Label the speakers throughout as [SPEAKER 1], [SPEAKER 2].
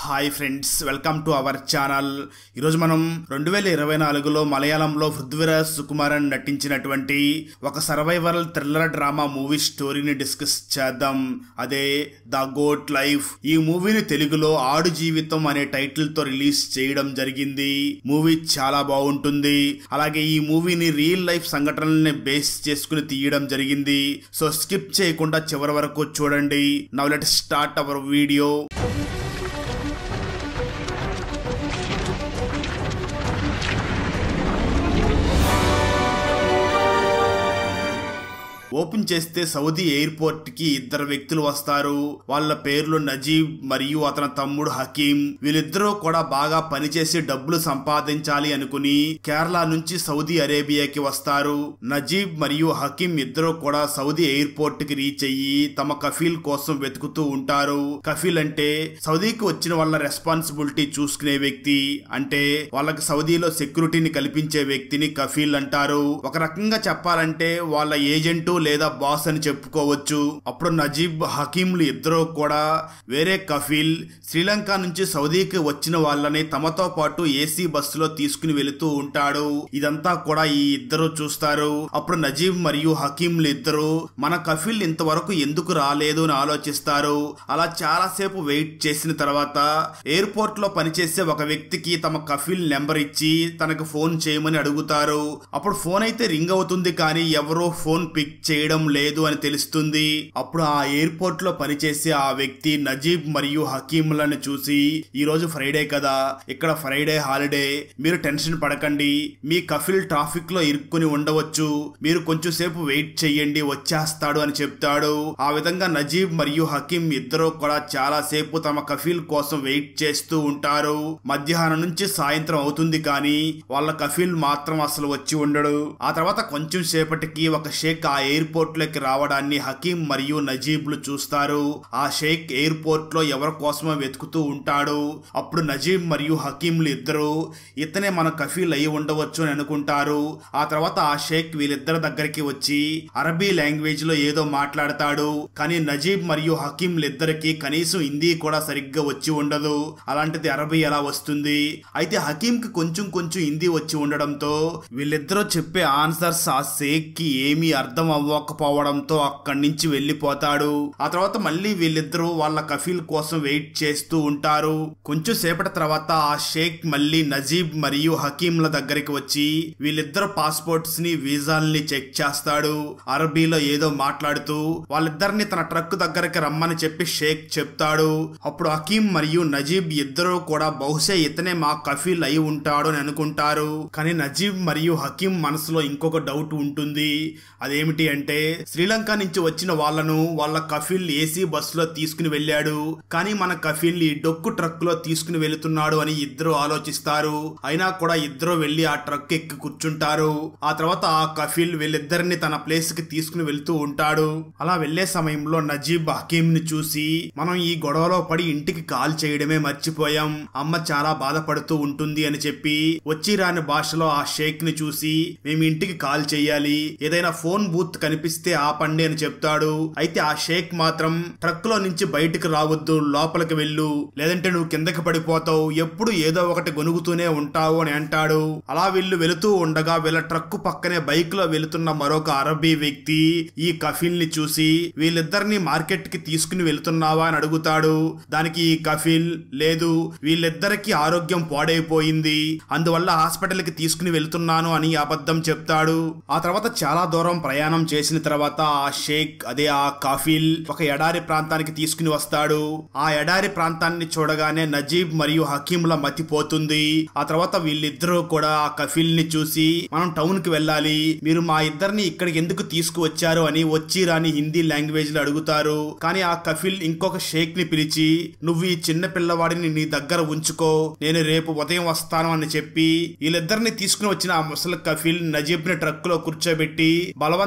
[SPEAKER 1] hi friends welcome to our channel ఈరోజు మనం రెండు వేల ఇరవై నాలుగులో మలయాళంలో పృథ్వీరాజ్ సుకుమారన్ నటించినటువంటి ఒక సర్వైవల్ థ్రిల్లర్ డ్రామా మూవీ స్టోరీని డిస్కస్ చేద్దాం అదే ద గోట్ లైఫ్ ఈ మూవీని తెలుగులో ఆడు జీవితం అనే టైటిల్ తో రిలీజ్ చేయడం జరిగింది మూవీ చాలా బాగుంటుంది అలాగే ఈ మూవీని రియల్ లైఫ్ సంఘటనల్ని బేస్ చేసుకుని తీయడం జరిగింది సో స్కిప్ చేయకుండా చివరి వరకు చూడండి now let start our video open చేస్తే సౌదీ ఎయిర్పోర్ట్ కి ఇద్దరు వ్యక్తులు వస్తారు వాళ్ళ పేర్లు నజీబ్ మరియు అతని తమ్ముడు హకీం వీళ్ళిద్దరూ కూడా బాగా పనిచేసి డబ్బులు సంపాదించాలి అనుకుని కేరళ నుంచి సౌదీ అరేబియాకి వస్తారు నజీబ్ మరియు హకీం ఇద్దరు కూడా సౌదీ ఎయిర్పోర్ట్ కి రీచ్ అయ్యి తమ కఫీల్ కోసం వెతుకుతూ ఉంటారు కఫీల్ అంటే సౌదీకి వచ్చిన వాళ్ళ రెస్పాన్సిబిలిటీ చూసుకునే వ్యక్తి అంటే వాళ్ళకి సౌదీలో సెక్యూరిటీని కల్పించే వ్యక్తిని కఫీల్ అంటారు ఒక రకంగా చెప్పాలంటే వాళ్ళ ఏజెంటు లేదా బాస్ అని చెప్పుకోవచ్చు అప్పుడు నజీబ్ హకీంలు ఇద్దరు కూడా వేరే కఫీల్ శ్రీలంక నుంచి సౌదీకి వచ్చిన వాళ్ళని తమతో పాటు ఏసీ బస్సులో తీసుకుని వెళుతూ ఉంటాడు ఇదంతా కూడా ఈ ఇద్దరు చూస్తారు అప్పుడు నజీబ్ మరియు హకీంలు ఇద్దరు మన కఫీల్ ఇంతవరకు ఎందుకు రాలేదు అని ఆలోచిస్తారు అలా చాలాసేపు వెయిట్ చేసిన తర్వాత ఎయిర్పోర్ట్ లో పనిచేసే ఒక వ్యక్తికి తమ కఫీల్ నెంబర్ ఇచ్చి తనకు ఫోన్ చేయమని అడుగుతారు అప్పుడు ఫోన్ అయితే రింగ్ అవుతుంది కానీ ఎవరో ఫోన్ పిక్ చేయడం లేదు అని తెలుస్తుంది అప్పుడు ఆ ఎయిర్పోర్ట్ లో పనిచేసే ఆ వ్యక్తి నజీబ్ మరియు హకీంలను చూసి ఈ రోజు ఫ్రైడే కదా ఇక్కడ ఫ్రైడే హాలిడే మీరు టెన్షన్ పడకండి మీ కఫిల్ ట్రాఫిక్ లో ఇరుక్కుని ఉండవచ్చు మీరు కొంచెం సేపు వెయిట్ చెయ్యండి వచ్చేస్తాడు అని చెప్తాడు ఆ విధంగా నజీబ్ మరియు హకీం ఇద్దరు కూడా చాలా సేపు తమ కఫీల్ కోసం వెయిట్ చేస్తూ ఉంటారు మధ్యాహ్నం నుంచి సాయంత్రం అవుతుంది కానీ వాళ్ళ కఫీల్ మాత్రం అసలు వచ్చి ఉండడు ఆ తర్వాత కొంచెం సేపటికి ఒక షేక్ ఆ ఎయిర్పోర్ట్ లోకి రావడాన్ని హకీం మరియు నజీబ్లు చూస్తారు ఆ షేక్ ఎయిర్పోర్ట్ లో ఎవరి కోసమో వెతుకుతూ ఉంటాడు అప్పుడు నజీబ్ మరియు హకీంలు ఇద్దరు ఇతనే మన కఫీల్ అయి ఉండవచ్చు అని అనుకుంటారు ఆ తర్వాత ఆ షేక్ వీళ్ళిద్దరి దగ్గరికి వచ్చి అరబీ లాంగ్వేజ్ లో ఏదో మాట్లాడతాడు కానీ నజీబ్ మరియు హకీంలు ఇద్దరికి కనీసం హిందీ కూడా సరిగ్గా వచ్చి ఉండదు అలాంటిది అరబీ ఎలా వస్తుంది అయితే హకీం కి కొంచెం కొంచెం హిందీ వచ్చి ఉండడంతో వీళ్ళిద్దరూ చెప్పే ఆన్సర్స్ ఆ షేక్ కి ఏమీ అర్థం అవ్వకపోవడంతో అక్కడి నుంచి వెళ్ళిపోతాడు ఆ తర్వాత మళ్ళీ వీళ్ళిద్దరూ వాళ్ళ కఫీల్ కోసం వెయిట్ చేస్తూ ఉంటారు కొంచెం సేపటి తర్వాత ఆ షేక్ మళ్ళీ నజీబ్ మరియు హకీంల దగ్గరికి వచ్చి వీళ్ళిద్దరు పాస్పోర్ట్స్ ని వీసాల్ని చెక్ చేస్తాడు అరబీలో ఏదో మాట్లాడుతూ వాళ్ళిద్దరిని తన ట్రక్ దగ్గరికి రమ్మని చెప్పి షేక్ చెప్తాడు అప్పుడు హకీం మరియు నజీబ్ ఇద్దరూ కూడా బహుశా ఇతనే మా కఫీల్ అయి ఉంటాడు అని అనుకుంటారు కానీ నజీబ్ మరియు హకీం మనసులో ఇంకొక డౌట్ ఉంటుంది అదేమిటి అంటే శ్రీలంక నుంచి వచ్చిన వాళ్ళను వాళ్ళ కఫీల్ ఏసీ బస్సులో తీసుకుని వెళ్ళాడు కానీ మన కఫీల్ ఈ డొక్కు ట్రక్ లో తీసుకుని వెళుతున్నాడు అని ఇద్దరు ఆలోచిస్తారు అయినా కూడా ఇద్దరు వెళ్లి ఆ ట్రక్ ఎక్కి కూర్చుంటారు ఆ తర్వాత ఆ కఫీల్ వీళ్ళిద్దరిని తన ప్లేస్ కి తీసుకుని వెళ్తూ ఉంటాడు అలా వెళ్లే సమయంలో నజీబ్ హకీం ని చూసి మనం ఈ గొడవలో పడి ఇంటికి కాల్ చేయడమే మర్చిపోయాం అమ్మ చాలా బాధపడుతూ ఉంటుంది అని చెప్పి వచ్చి రాని భాషలో ఆ షేక్ ని చూసి మేము ఇంటికి కాల్ చేయాలి ఏదైనా ఫోన్ బూత్ కనిపిస్తే ఆపండి అని చెప్తాడు అయితే ఆ షేక్ మాత్రం ట్రక్ లో నుంచి బయటికి రావద్దు లోపలికి వెళ్ళు లేదంటే నువ్వు కిందకి పడిపోతావు ఎప్పుడు ఏదో ఒకటి గొనుగుతూనే ఉంటావు అని అంటాడు అలా వీళ్ళు వెళుతూ ఉండగా వీళ్ళ ట్రక్ పక్కనే బైక్ లో వెళుతున్న మరొక అరబీ వ్యక్తి ఈ కఫీల్ ని చూసి వీళ్ళిద్దరిని మార్కెట్ కి తీసుకుని వెళుతున్నావా అని అడుగుతాడు దానికి ఈ కఫీల్ లేదు వీళ్ళిద్దరికి ఆరోగ్యం పాడైపోయింది అందువల్ల హాస్పిటల్ కి తీసుకుని వెళ్తున్నాను అని అబద్ధం చెప్తాడు ఆ తర్వాత చాలా దూరం ప్రయాణం చేసిన తర్వాత ఆ షేక్ అదే ఆ కాఫీల్ ఒక ఎడారి ప్రాంతానికి తీసుకుని వస్తాడు ఆ ఎడారి ప్రాంతాన్ని చూడగానే నజీబ్ మరియు హకీంల మతిపోతుంది ఆ తర్వాత వీళ్ళిద్దరూ కూడా ఆ కఫీల్ ని చూసి మనం టౌన్ కి వెళ్ళాలి మీరు మా ఇద్దరిని ఇక్కడికి ఎందుకు తీసుకువచ్చారు అని వచ్చి రాని హిందీ లాంగ్వేజ్ లో అడుగుతారు కానీ ఆ కఫీల్ ఇంకొక షేక్ ని పిలిచి నువ్వు ఈ చిన్న పిల్లవాడిని నీ దగ్గర ఉంచుకో నేను రేపు ఉదయం వస్తాను అని చెప్పి వీళ్ళిద్దరిని తీసుకుని వచ్చిన ఆ ముసలి కఫీల్ నజీబ్ ని ట్రక్ లో కూర్చోబెట్టి బలవంతంగా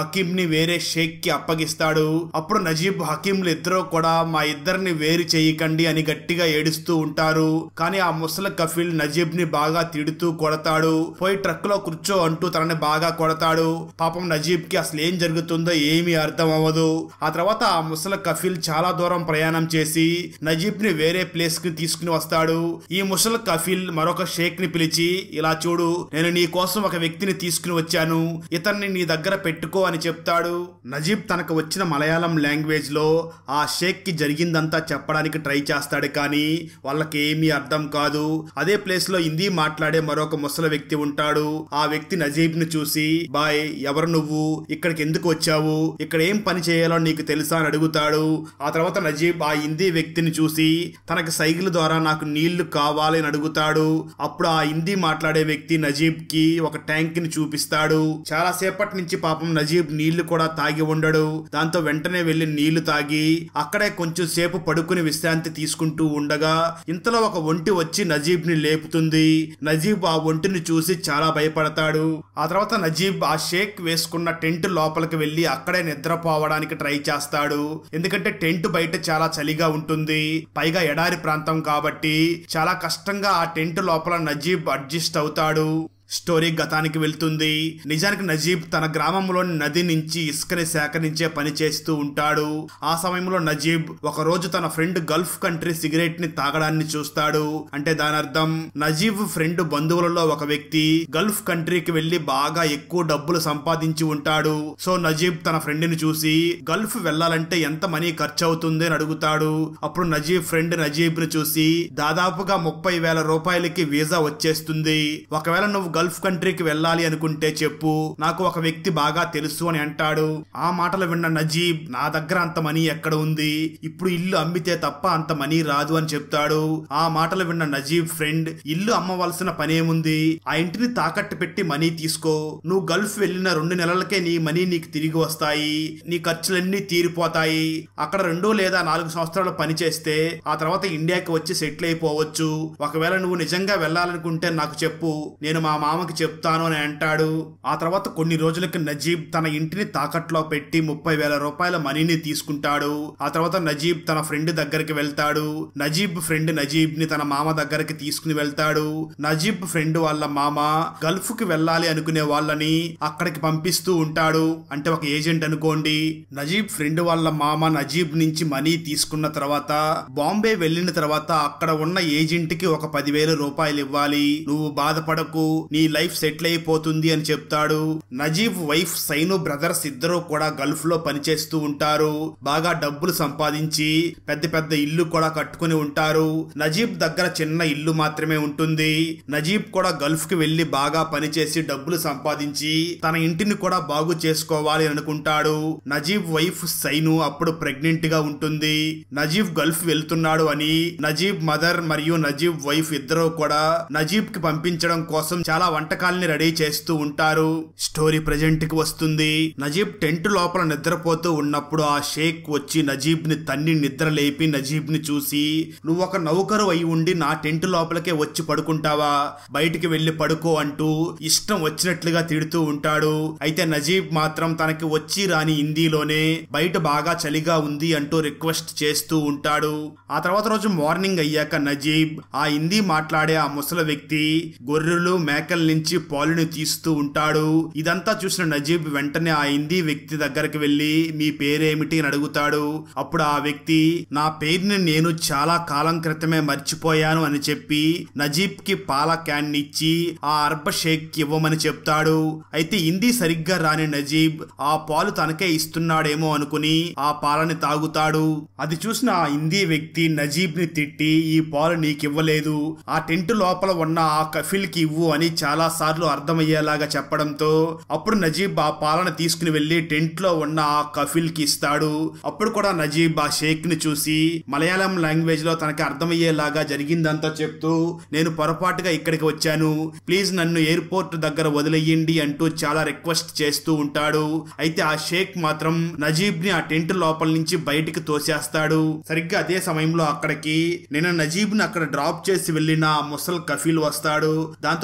[SPEAKER 1] హకీం ని వేరే షేక్ కి అప్పగిస్తాడు అప్పుడు నజీబ్ హకీంలు ఇద్దరు కూడా మా ఇద్దరిని వేరు చేయకండి అని గట్టిగా ఏడుస్తూ ఉంటారు కానీ ఆ ముసలి కఫీల్ నజీబ్ ని బాగా తిడుతూ కొడతాడు పోయి ట్రక్ లో కూర్చో అంటూ తనని బాగా కొడతాడు పాపం నజీబ్ కి అసలు ఏం జరుగుతుందో ఏమీ అర్థం అవ్వదు ఆ తర్వాత ఆ ముసలి కఫీల్ చాలా దూరం ప్రయాణం చేసి నజీబ్ ని వేరే ప్లేస్ కి తీసుకుని వస్తాడు ఈ ముసలి కఫీల్ మరొక షేక్ ని పిలిచి ఇలా చూడు నేను నీ కోసం ఒక వ్యక్తిని తీసుకుని వచ్చాను ఇతన్ని నీ దగ్గర పెట్టుకో అని చెప్తాడు నజీబ్ తనకు వచ్చిన మలయాళం లాంగ్వేజ్ లో ఆ షేక్ కి జరిగిందంతా చెప్పడానికి ట్రై చేస్తాడు కానీ వాళ్ళకి ఏమీ అర్థం కాదు అదే ప్లేస్ లో హిందీ మాట్లాడే మరొక ముసలి వ్యక్తి ఉంటాడు ఆ వ్యక్తి నజీబ్ ని చూసి బాయ్ ఎవరు నువ్వు ఇక్కడికి ఎందుకు వచ్చావు ఇక్కడ ఏం పని చేయాలో నీకు తెలుసా అని అడుగుతాడు ఆ తర్వాత నజీబ్ ఆ హిందీ వ్యక్తిని చూసి తనకి సైకిల్ ద్వారా నాకు నీళ్లు కావాలి అని అడుగుతాడు అప్పుడు ఆ హిందీ మాట్లాడే వ్యక్తి నజీబ్ కి ఒక ట్యాంక్ ని చూపిస్తాడు చాలా సేపటి నుంచి పాపం నజీబ్ నీళ్లు కూడా తాగి ఉండడు దాంతో వెంటనే వెళ్లి నీళ్లు తాగి అక్కడే కొంచెం సేపు పడుకుని విశ్రాంతి తీసుకుంటూ ఉండగా ఇంతలో ఒక ఒంటి వచ్చి నజీబ్ ని లేపుతుంది నజీబ్ ఆ ఒంటిని చూసి చాలా భయపడతాడు ఆ తర్వాత నజీబ్ ఆ షేక్ వేసుకున్న టెంట్ లోపలికి వెళ్లి అక్కడే నిద్రపోవడానికి ట్రై చేస్తాడు ఎందుకంటే టెంట్ బయట చాలా చలిగా ఉంటుంది పైగా ఎడారి ప్రాంతం కాబట్టి చాలా కష్టంగా ఆ టెంట్ లోపల నజీబ్ అడ్జస్ట్ అవుతాడు స్టోరీ గతానికి వెళ్తుంది నిజానికి నజీబ్ తన గ్రామంలోని నది నుంచి ఇసుకని సేకరించే పని చేస్తూ ఉంటాడు ఆ సమయంలో నజీబ్ ఒక రోజు తన ఫ్రెండ్ గల్ఫ్ కంట్రీ సిగరెట్ ని తాగడాన్ని చూస్తాడు అంటే దాని అర్థం నజీబ్ ఫ్రెండ్ బంధువులలో ఒక వ్యక్తి గల్ఫ్ కంట్రీకి వెళ్లి బాగా ఎక్కువ డబ్బులు సంపాదించి ఉంటాడు సో నజీబ్ తన ఫ్రెండ్ ని చూసి గల్ఫ్ వెళ్లాలంటే ఎంత మనీ ఖర్చు అవుతుంది అని అడుగుతాడు అప్పుడు నజీబ్ ఫ్రెండ్ నజీబ్ ని చూసి దాదాపుగా ముప్పై వేల రూపాయలకి వీసా వచ్చేస్తుంది ఒకవేళ నువ్వు గల్ఫ్ కంట్రీకి వెళ్ళాలి అనుకుంటే చెప్పు నాకు ఒక వ్యక్తి బాగా తెలుసు అని అంటాడు ఆ మాటలు విన్న నజీబ్ నా దగ్గర అంత మనీ ఎక్కడ ఉంది ఇప్పుడు ఇల్లు అమ్మితే తప్ప అంత మనీ రాదు అని చెప్తాడు ఆ మాటలు విన్న నజీబ్ ఫ్రెండ్ ఇల్లు అమ్మవలసిన పనేముంది ఆ ఇంటిని తాకట్టు పెట్టి మనీ తీసుకో నువ్వు గల్ఫ్ వెళ్ళిన రెండు నెలలకే నీ మనీ నీకు తిరిగి వస్తాయి నీ ఖర్చులన్నీ తీరిపోతాయి అక్కడ రెండు లేదా నాలుగు సంవత్సరాలు పని చేస్తే ఆ తర్వాత ఇండియాకి వచ్చి సెటిల్ అయిపోవచ్చు ఒకవేళ నువ్వు నిజంగా వెళ్ళాలనుకుంటే నాకు చెప్పు నేను మా మామకి చెప్తాను అని అంటాడు ఆ తర్వాత కొన్ని రోజులకి నజీబ్ తన ఇంటిని తాకట్లో పెట్టి ముప్పై వేల రూపాయల మనీని తీసుకుంటాడు ఆ తర్వాత నజీబ్ తన ఫ్రెండ్ దగ్గరికి వెళ్తాడు నజీబ్ ఫ్రెండ్ నజీబ్ ని తన మామ దగ్గరికి తీసుకుని వెళ్తాడు నజీబ్ ఫ్రెండ్ వాళ్ళ మామ గల్ఫ్ కి వెళ్ళాలి అనుకునే వాళ్ళని అక్కడికి పంపిస్తూ ఉంటాడు అంటే ఒక ఏజెంట్ అనుకోండి నజీబ్ ఫ్రెండ్ వాళ్ళ మామ నజీబ్ నుంచి మనీ తీసుకున్న తర్వాత బాంబే వెళ్ళిన తర్వాత అక్కడ ఉన్న ఏజెంట్ కి ఒక పదివేల రూపాయలు ఇవ్వాలి నువ్వు బాధపడకు నీ లైఫ్ సెటిల్ అయిపోతుంది అని చెప్తాడు నజీబ్ వైఫ్ సైను బ్రదర్స్ ఇద్దరు కూడా గల్ఫ్ లో పనిచేస్తూ ఉంటారు బాగా డబ్బులు సంపాదించి పెద్ద పెద్ద ఇల్లు కూడా కట్టుకుని ఉంటారు నజీబ్ దగ్గర చిన్న ఇల్లు మాత్రమే ఉంటుంది నజీబ్ కూడా గల్ఫ్ కి వెళ్లి బాగా పనిచేసి డబ్బులు సంపాదించి తన ఇంటిని కూడా బాగు చేసుకోవాలి అనుకుంటాడు నజీబ్ వైఫ్ సైను అప్పుడు ప్రెగ్నెంట్ గా ఉంటుంది నజీబ్ గల్ఫ్ వెళ్తున్నాడు అని నజీబ్ మదర్ మరియు నజీబ్ వైఫ్ ఇద్దరు కూడా నజీబ్ కి పంపించడం కోసం చాలా వంటకాల్ని రెడీ చేస్తూ ఉంటారు స్టోరీ ప్రజెంట్ కి వస్తుంది నజీబ్ టెంట్ లోపల నిద్రపోతూ ఉన్నప్పుడు ఆ షేక్ వచ్చి నజీబ్ ని తన్ని నిద్ర లేపి నజీబ్ ని చూసి నువ్వు ఒక నౌకరు అయి ఉండి నా టెంట్ లోపలికే వచ్చి పడుకుంటావా బయటికి వెళ్లి పడుకో అంటూ ఇష్టం వచ్చినట్లుగా తిడుతూ ఉంటాడు అయితే నజీబ్ మాత్రం తనకి వచ్చి రాని హిందీలోనే బయట బాగా చలిగా ఉంది అంటూ రిక్వెస్ట్ చేస్తూ ఉంటాడు ఆ తర్వాత రోజు మార్నింగ్ అయ్యాక నజీబ్ ఆ హిందీ మాట్లాడే ఆ ముసలి వ్యక్తి గొర్రెలు మేకల నుంచి పాలుని తీస్తూ ఉంటాడు ఇదంతా చూసిన నజీబ్ వెంటనే ఆ హిందీ వ్యక్తి దగ్గరికి వెళ్లి మీ పేరేమిటి అని అడుగుతాడు అప్పుడు ఆ వ్యక్తి నా పేరుని నేను చాలా కాలం క్రితమే మర్చిపోయాను అని చెప్పి నజీబ్ కి పాల క్యాన్ ఇచ్చి ఆ అర్బ షేక్ కి ఇవ్వమని చెప్తాడు అయితే హిందీ సరిగ్గా రాని నజీబ్ ఆ పాలు తనకే ఇస్తున్నాడేమో అనుకుని ఆ పాలని తాగుతాడు అది చూసిన ఆ హిందీ వ్యక్తి నజీబ్ ని తిట్టి ఈ పాలు నీకివ్వలేదు ఆ టెంట్ లోపల ఉన్న ఆ కఫిల్ కి ఇవ్వు అని చాలా సార్లు అర్థమయ్యేలాగా చెప్పడంతో అప్పుడు నజీబ్ ఆ పాలను తీసుకుని వెళ్లి టెంట్ లో ఉన్న ఆ కఫిల్ కి ఇస్తాడు అప్పుడు కూడా నజీబ్ ఆ షేక్ ని చూసి మలయాళం లాంగ్వేజ్ లో తనకి అర్థమయ్యేలాగా జరిగిందంతా చెప్తూ నేను పొరపాటుగా ఇక్కడికి వచ్చాను ప్లీజ్ నన్ను ఎయిర్పోర్ట్ దగ్గర వదిలేయండి అంటూ చాలా రిక్వెస్ట్ చేస్తూ ఉంటాడు అయితే ఆ షేక్ మాత్రం నజీబ్ ని ఆ టెంట్ లోపల నుంచి బయటికి తోసేస్తాడు సరిగ్గా అదే సమయంలో అక్కడికి నేను నజీబ్ ని అక్కడ డ్రాప్ చేసి వెళ్లిన ఆ ముసల్ కఫీల్ వస్తాడు దాంతో నజీబ్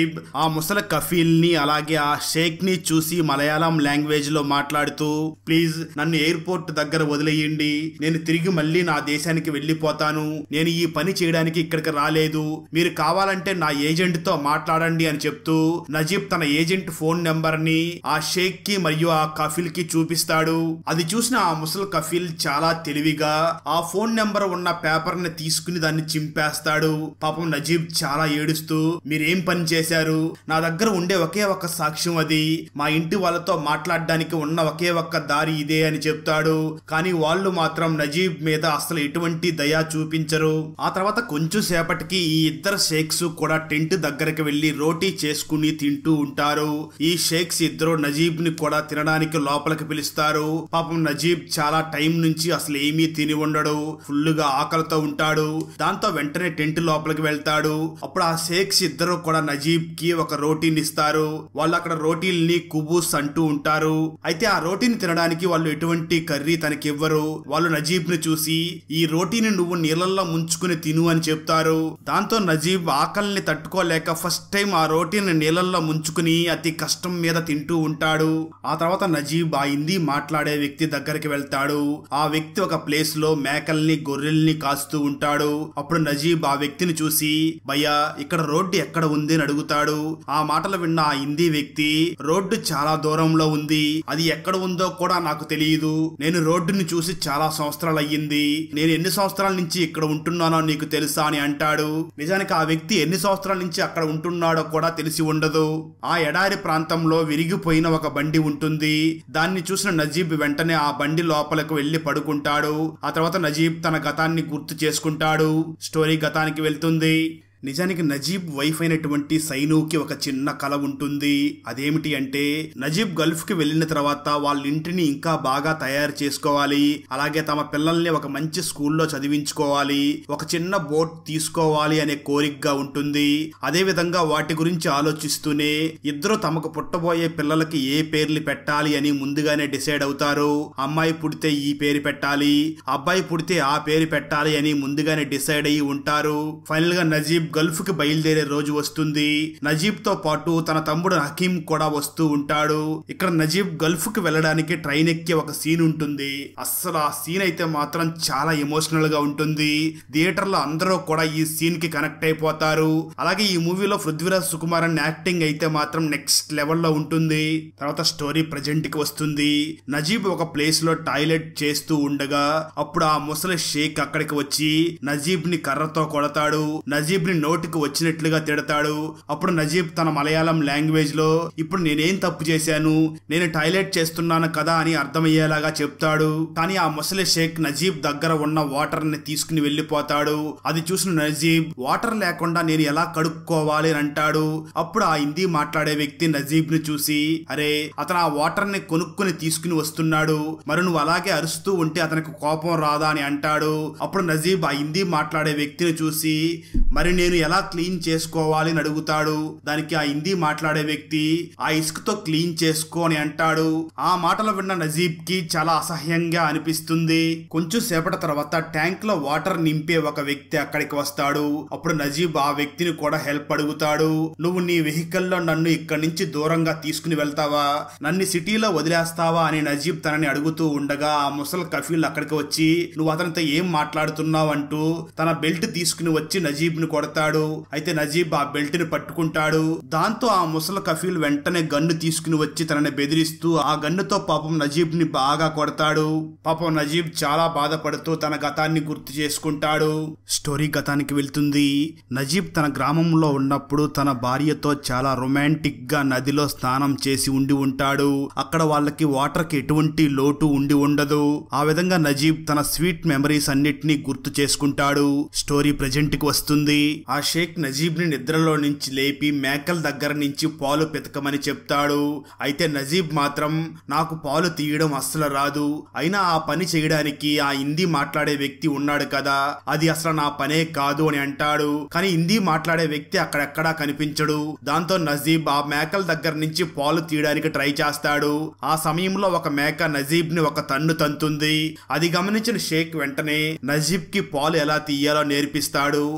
[SPEAKER 1] నజీబ్ ఆ ముసలి కఫీల్ ని అలాగే ఆ షేక్ ని చూసి మలయాళం లాంగ్వేజ్ లో మాట్లాడుతూ ప్లీజ్ నన్ను ఎయిర్పోర్ట్ దగ్గర వదిలేయండి నేను తిరిగి మళ్ళీ నా దేశానికి వెళ్ళిపోతాను నేను ఈ పని చేయడానికి ఇక్కడికి రాలేదు మీరు కావాలంటే నా ఏజెంట్ తో మాట్లాడండి అని చెప్తూ నజీబ్ తన ఏజెంట్ ఫోన్ నెంబర్ ని ఆ షేక్ కి మరియు ఆ కఫీల్ కి చూపిస్తాడు అది చూసిన ఆ ముసలి కఫీల్ చాలా తెలివిగా ఆ ఫోన్ నెంబర్ ఉన్న పేపర్ ని తీసుకుని దాన్ని చింపేస్తాడు పాపం నజీబ్ చాలా ఏడుస్తూ మీరేం పని చేశారు నా దగ్గర ఉండే ఒకే ఒక్క సాక్ష్యం అది మా ఇంటి వాళ్ళతో మాట్లాడడానికి ఉన్న ఒకే ఒక్క దారి ఇదే అని చెప్తాడు కానీ వాళ్ళు మాత్రం నజీబ్ మీద అసలు ఎటువంటి దయా చూపించరు ఆ తర్వాత కొంచెం సేపటికి ఈ ఇద్దరు షేక్స్ కూడా టెంట్ దగ్గరికి వెళ్లి రోటీ చేసుకుని తింటూ ఉంటారు ఈ షేక్స్ ఇద్దరు నజీబ్ ని కూడా తినడానికి లోపలికి పిలుస్తారు పాపం నజీబ్ చాలా టైం నుంచి అసలు ఏమీ తిని ఉండడు ఫుల్ గా ఆకలితో ఉంటాడు దాంతో వెంటనే టెంట్ లోపలికి వెళ్తాడు అప్పుడు ఆ షేక్స్ ఇద్దరు కూడా నజీబ్ కి ఒక రోటీని ఇస్తారు వాళ్ళు అక్కడ రోటీల్ని కుబూస్ అంటూ ఉంటారు అయితే ఆ రోటీని తినడానికి వాళ్ళు ఎటువంటి కర్రీ తనకి ఇవ్వరు వాళ్ళు నజీబ్ ని చూసి ఈ రోటీని నువ్వు నీళ్ళల్లో ముంచుకుని తిను అని చెప్తారు దాంతో నజీబ్ ఆకలిని తట్టుకోలేక ఫస్ట్ టైం ఆ రోటీని నీళ్ళల్లో ముంచుకుని అతి కష్టం మీద తింటూ ఉంటాడు ఆ తర్వాత నజీబ్ ఆ హిందీ మాట్లాడే వ్యక్తి దగ్గరికి వెళ్తాడు ఆ వ్యక్తి ఒక ప్లేస్ లో మేకల్ని గొర్రెల్ని కాస్తూ ఉంటాడు అప్పుడు నజీబ్ ఆ వ్యక్తిని చూసి భయ్యా ఇక్కడ రోడ్డు ఎక్కడ ఉంది అని అడుగుతాడు ఆ మాటలు విన్న ఆ హిందీ వ్యక్తి రోడ్డు చాలా దూరంలో ఉంది అది ఎక్కడ ఉందో కూడా నాకు తెలియదు నేను రోడ్డుని చూసి చాలా సంవత్సరాలు అయ్యింది నేను ఎన్ని సంవత్సరాల నుంచి ఇక్కడ ఉంటున్నానో నీకు తెలుసా అని అంటాడు నిజానికి ఆ వ్యక్తి ఎన్ని సంవత్సరాల నుంచి అక్కడ ఉంటున్నాడో కూడా తెలిసి ఉండదు ఆ ఎడారి ప్రాంతంలో విరిగిపోయిన ఒక బండి ఉంటుంది దాన్ని చూసిన నజీబ్ వెంటనే ఆ బండి లోపలకు వెళ్లి పడుకుంటాడు ఆ తర్వాత నజీబ్ తన గతాన్ని గుర్తు చేసుకుంటాడు స్టోరీ గతానికి వెళ్తుంది నిజానికి నజీబ్ వైఫ్ అయినటువంటి సైనుకి ఒక చిన్న కల ఉంటుంది అదేమిటి అంటే నజీబ్ గల్ఫ్ కి వెళ్ళిన తర్వాత వాళ్ళ ఇంటిని ఇంకా బాగా తయారు చేసుకోవాలి అలాగే తమ పిల్లల్ని ఒక మంచి స్కూల్లో చదివించుకోవాలి ఒక చిన్న బోట్ తీసుకోవాలి అనే కోరికగా ఉంటుంది అదే విధంగా వాటి గురించి ఆలోచిస్తూనే ఇద్దరు తమకు పుట్టబోయే పిల్లలకి ఏ పేర్లు పెట్టాలి అని ముందుగానే డిసైడ్ అవుతారు అమ్మాయి పుడితే ఈ పేరు పెట్టాలి అబ్బాయి పుడితే ఆ పేరు పెట్టాలి అని ముందుగానే డిసైడ్ అయ్యి ఉంటారు ఫైనల్ గా నజీబ్ గల్ఫ్ కి బయలుదేరే రోజు వస్తుంది నజీబ్ తో పాటు తన తమ్ముడు హకీం కూడా వస్తూ ఉంటాడు ఇక్కడ నజీబ్ గల్ఫ్ కి వెళ్ళడానికి ట్రైన్ ఎక్కే ఒక సీన్ ఉంటుంది అస్సలు ఆ సీన్ అయితే మాత్రం చాలా ఎమోషనల్ గా ఉంటుంది థియేటర్ లో అందరూ కూడా ఈ సీన్ కి కనెక్ట్ అయిపోతారు అలాగే ఈ మూవీలో పృథ్వీరాజ్ సుకుమారన్ యాక్టింగ్ అయితే మాత్రం నెక్స్ట్ లెవెల్లో ఉంటుంది తర్వాత స్టోరీ ప్రజెంట్ కి వస్తుంది నజీబ్ ఒక ప్లేస్ లో టాయిలెట్ చేస్తూ ఉండగా అప్పుడు ఆ ముసలి షేక్ అక్కడికి వచ్చి నజీబ్ ని కర్రతో కొడతాడు నజీబ్ ని నోటికి వచ్చినట్లుగా తిడతాడు అప్పుడు నజీబ్ తన మలయాళం లాంగ్వేజ్ లో ఇప్పుడు నేనేం తప్పు చేశాను నేను టాయిలెట్ చేస్తున్నాను కదా అని అర్థమయ్యేలాగా చెప్తాడు కానీ ఆ ముసలి షేక్ నజీబ్ దగ్గర ఉన్న వాటర్ ని తీసుకుని వెళ్ళిపోతాడు అది చూసిన నజీబ్ వాటర్ లేకుండా నేను ఎలా కడుక్కోవాలి అని అంటాడు అప్పుడు ఆ హిందీ మాట్లాడే వ్యక్తి నజీబ్ ని చూసి అరే అతను ఆ వాటర్ ని కొనుక్కుని తీసుకుని వస్తున్నాడు మరి నువ్వు అలాగే అరుస్తూ ఉంటే అతనికి కోపం రాదా అని అంటాడు అప్పుడు నజీబ్ ఆ హిందీ మాట్లాడే వ్యక్తిని చూసి మరి నేను ఎలా క్లీన్ చేసుకోవాలి అని అడుగుతాడు దానికి ఆ హిందీ మాట్లాడే వ్యక్తి ఆ ఇసుకతో క్లీన్ చేసుకో అని అంటాడు ఆ మాటలు విన్న నజీబ్ కి చాలా అసహ్యంగా అనిపిస్తుంది కొంచెం సేపటి తర్వాత ట్యాంక్ లో వాటర్ నింపే ఒక వ్యక్తి అక్కడికి వస్తాడు అప్పుడు నజీబ్ ఆ వ్యక్తిని కూడా హెల్ప్ అడుగుతాడు నువ్వు నీ వెహికల్ లో నన్ను ఇక్కడి నుంచి దూరంగా తీసుకుని వెళ్తావా నన్ను సిటీలో వదిలేస్తావా అని నజీబ్ తనని అడుగుతూ ఉండగా ఆ ముసల్ కఫీల్ అక్కడికి వచ్చి నువ్వు అతనితో ఏం మాట్లాడుతున్నావు అంటూ తన బెల్ట్ తీసుకుని వచ్చి నజీబ్ ని కొడతాడు అయితే నజీబ్ ఆ బెల్ట్ ని పట్టుకుంటాడు దాంతో ఆ ముసల్ కఫీల్ వెంటనే గన్ను తీసుకుని వచ్చి తనని బెదిరిస్తూ ఆ గన్నుతో పాపం నజీబ్ ని బాగా కొడతాడు పాపం నజీబ్ చాలా బాధపడుతూ తన గతాన్ని గుర్తు చేసుకుంటాడు స్టోరీ గతానికి వెళ్తుంది నజీబ్ తన గ్రామంలో ఉన్నప్పుడు తన భార్యతో చాలా రొమాంటిక్ గా నదిలో స్నానం చేసి ఉండి ఉంటాడు అక్కడ వాళ్ళకి వాటర్ కి ఎటువంటి లోటు ఉండి ఉండదు ఆ విధంగా నజీబ్ తన స్వీట్ మెమరీస్ అన్నిటినీ గుర్తు చేసుకుంటాడు స్టోరీ ప్రజెంట్ కి వస్తుంది ఆ షేక్ నజీబ్ ని నిద్రలో నుంచి లేపి మేకల దగ్గర నుంచి పాలు పెతకమని చెప్తాడు అయితే నజీబ్ మాత్రం నాకు పాలు తీయడం అస్సలు రాదు అయినా ఆ పని చేయడానికి ఆ హిందీ మాట్లాడే వ్యక్తి ఉన్నాడు కదా అది అసలు నా పనే కాదు అని అంటాడు కానీ హిందీ మాట్లాడే వ్యక్తి అక్కడెక్కడా కనిపించడు దాంతో నజీబ్ ఆ మేకల దగ్గర నుంచి పాలు తీయడానికి ట్రై చేస్తాడు ఆ సమయంలో ఒక మేక నజీబ్ ని ఒక తన్ను తంతుంది అది గమనించిన షేక్ వెంటనే నజీబ్ కి పాలు ఎలా తీయాలో నేర్పిస్తాడు దాంతో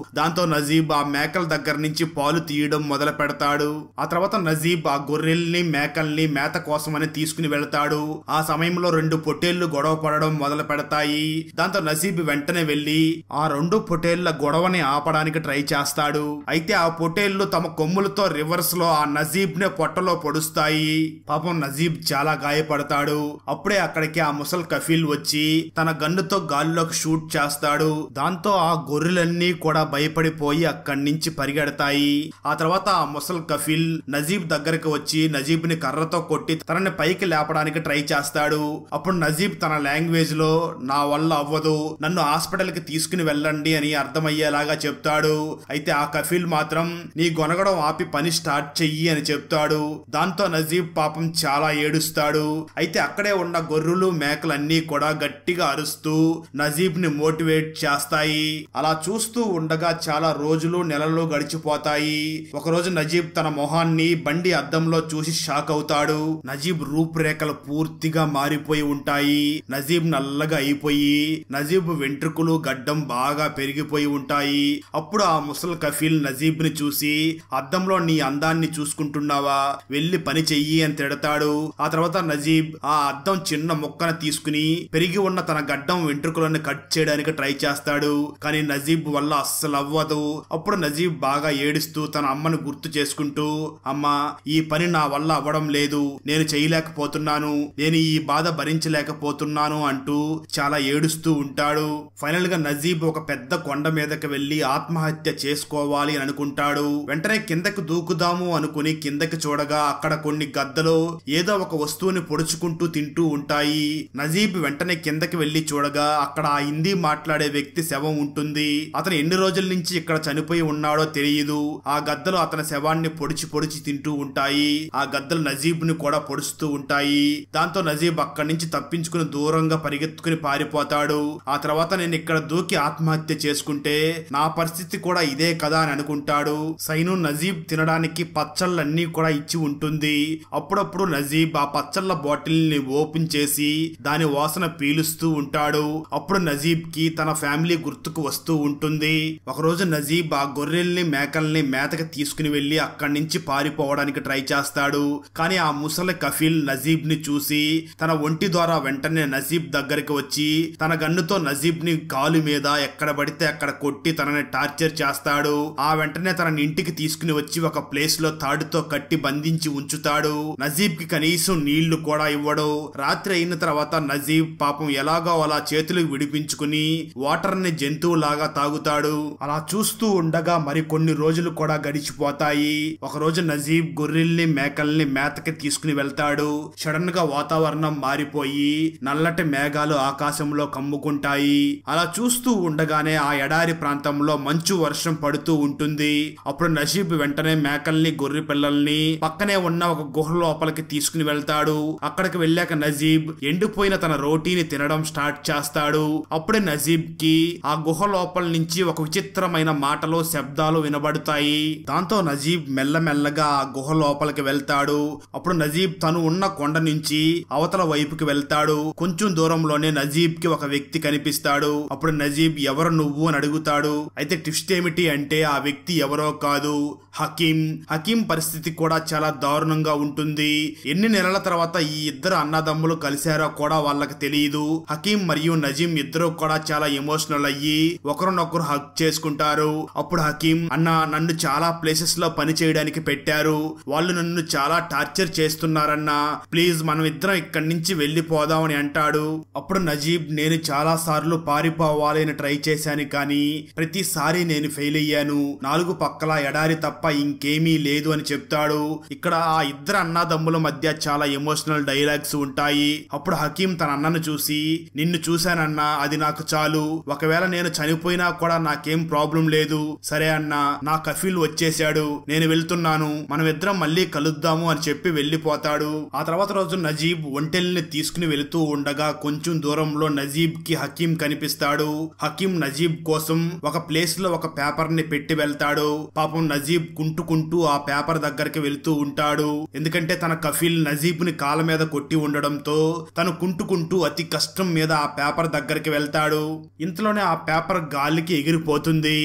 [SPEAKER 1] దాంతో నజీబ్ ఆ మేకల దగ్గర నుంచి పాలు తీయడం మొదలు పెడతాడు ఆ తర్వాత నజీబ్ ఆ గొర్రెల్ని మేకల్ని మేత కోసమని తీసుకుని వెళ్తాడు ఆ సమయంలో రెండు పొట్టేళ్లు గొడవ పడడం మొదలు పెడతాయి దాంతో నజీబ్ వెంటనే వెళ్లి ఆ రెండు పొట్టేళ్ల గొడవని ఆపడానికి ట్రై చేస్తాడు అయితే ఆ పొట్టేళ్లు తమ కొమ్ములతో రివర్స్ లో ఆ నజీబ్ నే పొట్టలో పొడుస్తాయి పాపం నజీబ్ చాలా గాయపడతాడు అప్పుడే అక్కడికి ఆ ముసల్ కఫీల్ వచ్చి తన గన్నుతో గాల్లోకి షూట్ చేస్తాడు దాంతో ఆ గొర్రెలన్నీ కూడా భయపడిపోయి అక్కడి నుంచి పరిగెడతాయి ఆ తర్వాత ఆ ముసల్ కఫీల్ నజీబ్ దగ్గరికి వచ్చి నజీబ్ ని కర్రతో కొట్టి తనని పైకి లేపడానికి ట్రై చేస్తాడు అప్పుడు నజీబ్ తన లాంగ్వేజ్ లో నా వల్ల అవ్వదు నన్ను హాస్పిటల్ కి తీసుకుని వెళ్ళండి అని అర్థమయ్యేలాగా చెప్తాడు అయితే ఆ కఫీల్ మాత్రం నీ గొనగడం ఆపి పని స్టార్ట్ చెయ్యి అని చెప్తాడు దాంతో నజీబ్ పాపం చాలా ఏడుస్తాడు అయితే అక్కడే ఉన్న గొర్రెలు మేకలు అన్నీ కూడా గట్టిగా అరుస్తూ నజీబ్ ని మోటివేట్ చేస్తాయి అలా చూస్తూ ఉండగా చాలా రోజులు నెలలు గడిచిపోతాయి ఒకరోజు నజీబ్ తన మొహాన్ని బండి అద్దంలో చూసి షాక్ అవుతాడు నజీబ్ రూపురేఖలు పూర్తిగా మారిపోయి ఉంటాయి నజీబ్ నల్లగా అయిపోయి నజీబ్ వెంట్రుకలు గడ్డం బాగా పెరిగిపోయి ఉంటాయి అప్పుడు ఆ ముసల్ కఫీల్ నజీబ్ ని చూసి అద్దంలో నీ అందాన్ని చూసుకుంటున్నావా వెళ్లి పని చెయ్యి అని తిడతాడు ఆ తర్వాత నజీబ్ ఆ అద్దం చిన్న ముక్కను తీసుకుని పెరిగి ఉన్న తన గడ్డం వెంట్రుకలను కట్ చేయడానికి ట్రై చేస్తాడు కానీ నజీబ్ వల్ల అస్సలు అవ్వదు అప్పుడు నజీబ్ బాగా ఏడుస్తూ తన అమ్మను గుర్తు చేసుకుంటూ అమ్మా ఈ పని నా వల్ల అవ్వడం లేదు నేను చేయలేకపోతున్నాను నేను ఈ బాధ భరించలేకపోతున్నాను అంటూ చాలా ఏడుస్తూ ఉంటాడు ఫైనల్ గా నజీబ్ ఒక పెద్ద కొండ మీదకి వెళ్లి ఆత్మహత్య చేసుకోవాలి అని అనుకుంటాడు వెంటనే కిందకి దూకుదాము అనుకుని కిందకి చూడగా అక్కడ కొన్ని గద్దలు ఏదో ఒక వస్తువుని పొడుచుకుంటూ తింటూ ఉంటాయి నజీబ్ వెంటనే కిందకి వెళ్లి చూడగా అక్కడ ఆ హిందీ మాట్లాడే వ్యక్తి శవం ఉంటుంది అతను ఎన్ని రోజుల నుంచి ఇక్కడ చనిపోయి ఉన్నాడో తెలియదు ఆ గద్దలు అతని శవాన్ని పొడిచి పొడిచి తింటూ ఉంటాయి ఆ గద్దలు నజీబ్ ని కూడా పొడుస్తూ ఉంటాయి దాంతో నజీబ్ అక్కడి నుంచి తప్పించుకుని దూరంగా పరిగెత్తుకుని పారిపోతాడు ఆ తర్వాత నేను ఇక్కడ దూకి ఆత్మహత్య చేసుకుంటే నా పరిస్థితి కూడా ఇదే కదా అని అనుకుంటాడు సైను నజీబ్ తినడానికి పచ్చళ్ళన్నీ కూడా ఇచ్చి ఉంటుంది అప్పుడప్పుడు నజీబ్ ఆ పచ్చళ్ళ బాటిల్ ని ఓపెన్ చేసి దాని వాసన పీలుస్తూ ఉంటాడు అప్పుడు నజీబ్ కి తన ఫ్యామిలీ గుర్తుకు వస్తూ ఉంటుంది ఒకరోజు నజీబ్ ఆ గొర్రెల్ని మేకల్ని మేతకి తీసుకుని వెళ్లి అక్కడి నుంచి పారిపోవడానికి ట్రై చేస్తాడు కానీ ఆ ముసలి కఫీల్ నజీబ్ ని చూసి తన ఒంటి ద్వారా వెంటనే నజీబ్ దగ్గరికి వచ్చి తన గన్నుతో నజీబ్ ని కాలు మీద ఎక్కడ పడితే అక్కడ కొట్టి తనని టార్చర్ చేస్తాడు ఆ వెంటనే తన ఇంటికి తీసుకుని వచ్చి ఒక ప్లేస్ లో తాడుతో కట్టి బంధించి ఉంచుతాడు నజీబ్ కి కనీసం నీళ్లు కూడా ఇవ్వడు రాత్రి అయిన తర్వాత నజీబ్ పాపం ఎలాగో అలా చేతులు విడిపించుకుని వాటర్ ని జంతువులాగా తాగుతాడు అలా చూస్తూ ఉండగా మరి కొన్ని రోజులు కూడా గడిచిపోతాయి ఒక రోజు నజీబ్ గొర్రెల్ని మేకల్ని మేతకి తీసుకుని వెళ్తాడు సడన్ గా వాతావరణం మారిపోయి నల్లటి మేఘాలు ఆకాశంలో కమ్ముకుంటాయి అలా చూస్తూ ఉండగానే ఆ ఎడారి ప్రాంతంలో మంచు వర్షం పడుతూ ఉంటుంది అప్పుడు నజీబ్ వెంటనే మేకల్ని గొర్రె పిల్లల్ని పక్కనే ఉన్న ఒక గుహ లోపలికి తీసుకుని వెళ్తాడు అక్కడికి వెళ్ళాక నజీబ్ ఎండిపోయిన తన రోటీని తినడం స్టార్ట్ చేస్తాడు అప్పుడే నజీబ్ కి ఆ గుహ లోపల నుంచి ఒక విచిత్రమైన మాటలు శబ్దాలు వినబడతాయి దాంతో నజీబ్ మెల్లమెల్లగా ఆ గుహ లోపలికి వెళ్తాడు అప్పుడు నజీబ్ తను ఉన్న కొండ నుంచి అవతల వైపుకి వెళ్తాడు కొంచెం దూరంలోనే నజీబ్ కి ఒక వ్యక్తి కనిపిస్తాడు అప్పుడు నజీబ్ ఎవరు నువ్వు అని అడుగుతాడు అయితే ట్విస్ట్ ఏమిటి అంటే ఆ వ్యక్తి ఎవరో కాదు హకీం హకీం పరిస్థితి కూడా చాలా దారుణంగా ఉంటుంది ఎన్ని నెలల తర్వాత ఈ ఇద్దరు అన్నదమ్ములు కలిశారో కూడా వాళ్ళకి తెలియదు హకీం మరియు నజీం ఇద్దరు కూడా చాలా ఎమోషనల్ అయ్యి ఒకరినొకరు హక్ చేసుకుంటారు అప్పుడు హకీం అన్న నన్ను చాలా ప్లేసెస్ లో పని చేయడానికి పెట్టారు వాళ్ళు నన్ను చాలా టార్చర్ చేస్తున్నారన్నా ప్లీజ్ మనం ఇద్దరం ఇక్కడి నుంచి వెళ్ళిపోదామని అంటాడు అప్పుడు నజీబ్ నేను చాలా సార్లు పారిపోవాలి అని ట్రై చేశాను కానీ ప్రతిసారి నేను ఫెయిల్ అయ్యాను నాలుగు పక్కల ఎడారి తప్ప ఇంకేమీ లేదు అని చెప్తాడు ఇక్కడ ఆ ఇద్దరు అన్నదమ్ముల మధ్య చాలా ఎమోషనల్ డైలాగ్స్ ఉంటాయి అప్పుడు హకీం తన అన్నను చూసి నిన్ను చూశానన్నా అది నాకు చాలు ఒకవేళ నేను చనిపోయినా కూడా నాకేం ప్రాబ్లం లేదు సరే అన్నా నా కఫీల్ వచ్చేశాడు నేను వెళ్తున్నాను మనం ఇద్దరం మళ్ళీ కలుద్దాము అని చెప్పి వెళ్ళిపోతాడు ఆ తర్వాత రోజు నజీబ్ ఒంటెల్ని తీసుకుని వెళుతూ ఉండగా కొంచెం దూరంలో నజీబ్ కి హకీం కనిపిస్తాడు హకీం నజీబ్ కోసం ఒక ప్లేస్ లో ఒక పేపర్ ని పెట్టి వెళ్తాడు పాపం నజీబ్ కుంటుకుంటూ ఆ పేపర్ దగ్గరికి వెళ్తూ ఉంటాడు ఎందుకంటే తన కఫీల్ నజీబ్ ని కాళ్ళ మీద కొట్టి ఉండడంతో తను కుంటుకుంటూ అతి కష్టం మీద ఆ పేపర్ దగ్గరికి వెళ్తాడు ఇంతలోనే ఆ పేపర్ గాలికి ఎగిరిపోతుంది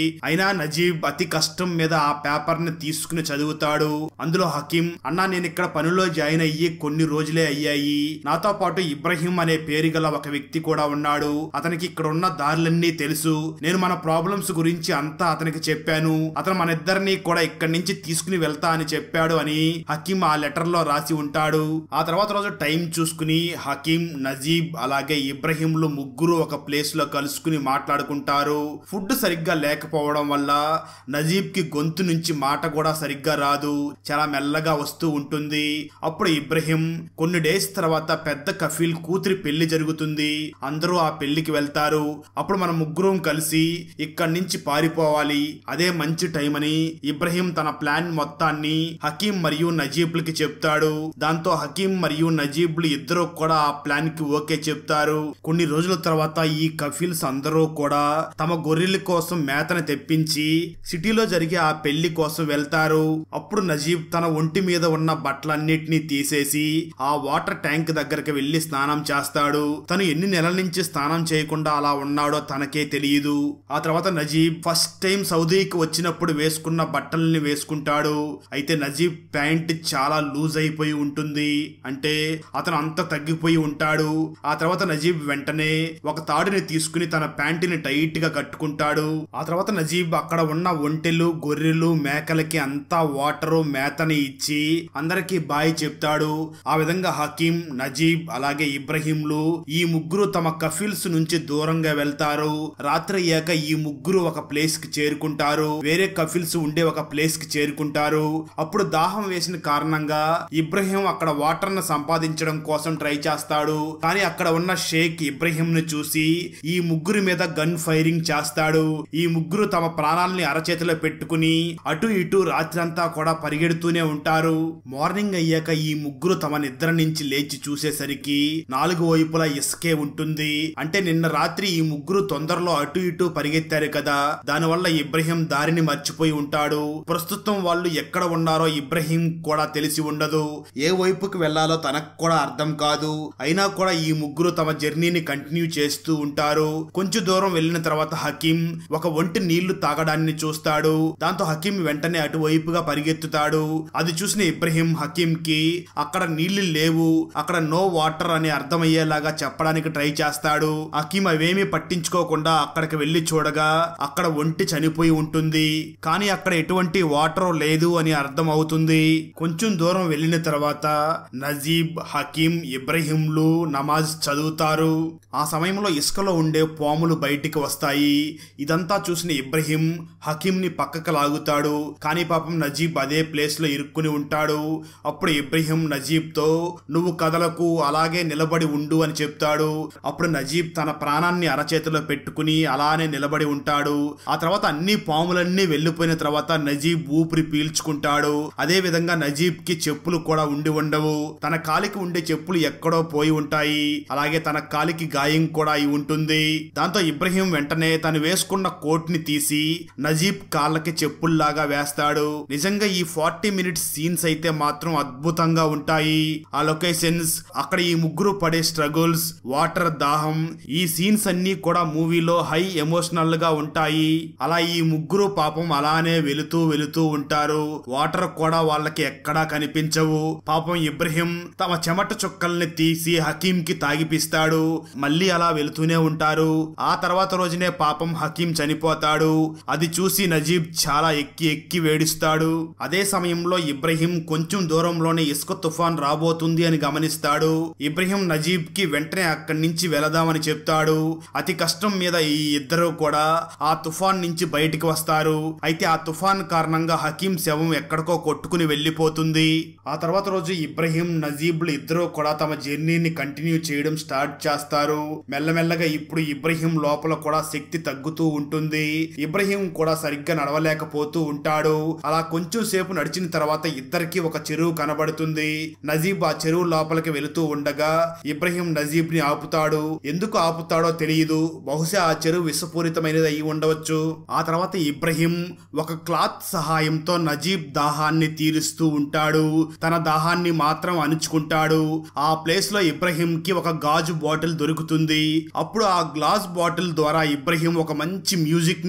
[SPEAKER 1] అయినా నజీబ్ అతి కష్టం మీద ఆ పేపర్ ని తీసుకుని చదువుతాడు అందులో హకీం అన్నా నేను ఇక్కడ పనిలో జాయిన్ అయ్యి కొన్ని రోజులే అయ్యాయి నాతో పాటు ఇబ్రహీం అనే పేరు గల ఒక వ్యక్తి కూడా ఉన్నాడు అతనికి ఇక్కడ ఉన్న దారులన్నీ తెలుసు నేను మన ప్రాబ్లమ్స్ గురించి అంతా అతనికి చెప్పాను అతను మన ఇద్దరిని కూడా ఇక్కడి నుంచి తీసుకుని వెళ్తా అని చెప్పాడు అని హకీం ఆ లెటర్ లో రాసి ఉంటాడు ఆ తర్వాత రోజు టైం చూసుకుని హకీం నజీబ్ అలాగే ఇబ్రహీంలు ముగ్గురు ఒక ప్లేస్ లో కలుసుకుని మాట్లాడుకుంటారు ఫుడ్ సరిగ్గా లేకపోవడం వల్ల నజీబ్ కి గొంతు నుంచి మాట కూడా సరిగ్గా రాదు చాలా మెల్లగా వస్తూ ఉంటుంది అప్పుడు ఇబ్రహీం కొన్ని డేస్ తర్వాత పెద్ద కఫీల్ కూతురి పెళ్లి జరుగుతుంది అందరూ ఆ పెళ్లికి వెళ్తారు అప్పుడు మన ముగ్గురం కలిసి ఇక్కడి నుంచి పారిపోవాలి అదే మంచి టైం అని ఇబ్రహీం తన ప్లాన్ మొత్తాన్ని హకీం మరియు నజీబ్లకి చెప్తాడు దాంతో హకీం మరియు నజీబ్లు ఇద్దరు కూడా ఆ ప్లాన్ కి ఓకే చెప్తారు కొన్ని రోజుల తర్వాత ఈ కఫీల్స్ అందరూ కూడా తమ గొర్రెల కోసం మేతను తెప్పించి సిటీలో జరిగే ఆ పెళ్లి కోసం వెళ్తారు అప్పుడు నజీబ్ తన ఒంటి మీద ఉన్న బట్టలన్నిటినీ తీసేసి ఆ వాటర్ ట్యాంక్ దగ్గరికి వెళ్లి స్నానం చేస్తాడు తను ఎన్ని నెలల నుంచి స్నానం చేయకుండా అలా ఉన్నాడో తనకే తెలియదు ఆ తర్వాత నజీబ్ ఫస్ట్ టైం సౌదీకి వచ్చినప్పుడు వేసుకున్న బట్టల్ని వేసుకుంటాడు అయితే నజీబ్ ప్యాంట్ చాలా లూజ్ అయిపోయి ఉంటుంది అంటే అతను అంత తగ్గిపోయి ఉంటాడు ఆ తర్వాత నజీబ్ వెంటనే ఒక తాడుని తీసుకుని తన ప్యాంటుని టైట్ గా కట్టుకుంటాడు ఆ తర్వాత నజీబ్ అక్కడ ఉన్న ఒంటెలు గొర్రెలు మేకలకి అంతా వాటరు మేతని ఇచ్చి అందరికీ బాయ్ చెప్తాడు ఆ విధంగా హకీం నజీబ్ అలాగే ఇబ్రహీంలు ఈ ముగ్గురు తమ కఫిల్స్ నుంచి దూరంగా వెళ్తారు రాత్రి అయ్యాక ఈ ముగ్గురు ఒక ప్లేస్ కి చేరుకుంటారు వేరే కఫిల్స్ ఉండే ఒక ప్లేస్ కి చేరుకుంటారు అప్పుడు దాహం వేసిన కారణంగా ఇబ్రహీం అక్కడ వాటర్ ను సంపాదించడం కోసం ట్రై చేస్తాడు కానీ అక్కడ ఉన్న షేక్ ఇబ్రహీం ను చూసి ఈ ముగ్గురి మీద గన్ ఫైరింగ్ చేస్తాడు ఈ ముగ్గురు తమ ప్రాణాలని అరచేతిలో పెట్టుకుని అటు ఇటు రాత్రంతా కూడా పరిగెడుతూనే ఉంటారు మార్నింగ్ అయ్యాక ఈ ముగ్గురు తమ నిద్ర నుంచి లేచి చూసేసరికి నాలుగు వైపులా ఇసుకే ఉంటుంది అంటే నిన్న రాత్రి ఈ ముగ్గురు తొందరలో అటు ఇటు పరిగెత్తారు కదా దానివల్ల ఇబ్రహీం దారిని మర్చిపోయి ఉంటాడు ప్రస్తుతం వాళ్ళు ఎక్కడ ఉన్నారో ఇబ్రహీం కూడా తెలిసి ఉండదు ఏ వైపుకి వెళ్లాలో తనకు కూడా అర్థం కాదు అయినా కూడా ఈ ముగ్గురు తమ జర్నీని కంటిన్యూ చేస్తూ ఉంటారు కొంచెం దూరం వెళ్ళిన తర్వాత హకీం ఒక ఒంటి నీళ్లు తాగడాన్ని చూస్తాడు దాంతో హకీం వెంటనే అటువైపుగా పరిగెత్తుతాడు అది చూసిన ఇబ్రహీం హకీం కి అక్కడ నీళ్లు లేవు అక్కడ నో వాటర్ అని అర్థమయ్యేలాగా చెప్పడానికి ట్రై చేస్తాడు హకీం అవేమీ పట్టించుకోకుండా అక్కడికి వెళ్లి చూడగా అక్కడ ఒంటి చనిపోయి ఉంటుంది కానీ అక్కడ ఎటువంటి వాటర్ లేదు అని అర్థం అవుతుంది కొంచెం దూరం వెళ్ళిన తర్వాత నజీబ్ హకీం ఇబ్రహీంలు నమాజ్ చదువుతారు ఆ సమయంలో ఇసుకలో ఉండే పాములు బయటికి వస్తాయి ఇదంతా చూసిన ఇబ్రహీం హకీంని పక్కకు లాగుతాడు కానీ పాపం నజీబ్ అదే ప్లేస్ లో ఇరుక్కుని ఉంటాడు అప్పుడు ఇబ్రహీం నజీబ్ తో నువ్వు కథలకు అలాగే నిలబడి ఉండు అని చెప్తాడు అప్పుడు నజీబ్ తన ప్రాణాన్ని అరచేతిలో పెట్టుకుని అలానే నిలబడి ఉంటాడు ఆ తర్వాత అన్ని పాములన్నీ వెళ్లిపోయిన తర్వాత నజీబ్ ఊపిరి పీల్చుకుంటాడు అదే విధంగా నజీబ్ కి చెప్పులు కూడా ఉండి ఉండవు తన కాలికి ఉండే చెప్పులు ఎక్కడో పోయి ఉంటాయి అలాగే తన కాలికి గాయం కూడా అయి ఉంటుంది దాంతో ఇబ్రహీం వెంటనే తను వేసుకున్న కోట్ ని తీసి నజీబ్ కాళ్ళకి చెప్పుల్లాగా వేస్తాడు నిజంగా ఈ ఫార్టీ మినిట్స్ సీన్స్ అయితే మాత్రం అద్భుతంగా ఉంటాయి ఆ లొకేషన్స్ అక్కడ ఈ ముగ్గురు పడే స్ట్రగుల్స్ వాటర్ దాహం ఈ సీన్స్ అన్ని కూడా మూవీలో హై ఎమోషనల్ గా ఉంటాయి అలా ఈ ముగ్గురు పాపం అలానే వెళుతూ వెళుతూ ఉంటారు వాటర్ కూడా వాళ్ళకి ఎక్కడా కనిపించవు పాపం ఇబ్రహీం తమ చెమట చుక్కల్ని తీసి హకీం కి తాగిపిస్తాడు మళ్ళీ అలా వెళుతూనే ఉంటారు ఆ తర్వాత రోజునే పాపం హకీం చనిపోతాడు అది చూసి నజీబ్ చాలా ఎక్కి ఎక్కి వేడిస్తాడు అదే సమయంలో ఇబ్రహీం కొంచెం దూరంలోనే ఇసుక తుఫాన్ రాబోతుంది అని గమనిస్తాడు ఇబ్రహీం నజీబ్ కి వెంటనే అక్కడి నుంచి వెళదామని చెప్తాడు అతి కష్టం మీద ఈ ఇద్దరు కూడా ఆ తుఫాన్ నుంచి బయటికి వస్తారు అయితే ఆ తుఫాన్ కారణంగా హకీం శవం ఎక్కడికో కొట్టుకుని వెళ్లిపోతుంది ఆ తర్వాత రోజు ఇబ్రహీం నజీబ్లు ఇద్దరు కూడా తమ జర్నీని కంటిన్యూ చేయడం స్టార్ట్ చేస్తారు మెల్లమెల్లగా ఇప్పుడు ఇబ్రహీం లోపల కూడా శక్తి తగ్గుతూ ఉంటుంది ఇబ్రహీం కూడా సరిగ్గా నడవలేకపోతూ ఉంటాడు అలా కొంచెం సేపు నడిచిన తర్వాత ఇద్దరికి ఒక చెరువు కనబడుతుంది నజీబ్ ఆ చెరువు లోపలికి వెళుతూ ఉండగా ఇబ్రహీం నజీబ్ ని ఆపుతాడు ఎందుకు ఆపుతాడో తెలియదు బహుశా ఆ చెరువు విషపూరితమైనది అయి ఉండవచ్చు ఆ తర్వాత ఇబ్రహీం ఒక క్లాత్ సహాయంతో నజీబ్ దాహాన్ని తీరుస్తూ ఉంటాడు తన దాహాన్ని మాత్రం అణుచుకుంటాడు ఆ ప్లేస్ లో ఇబ్రహీం కి ఒక గాజు బాటిల్ దొరుకుతుంది అప్పుడు ఆ గ్లాస్ బాటిల్ ద్వారా ఇబ్రహీం ఒక మంచి మ్యూజిక్ ని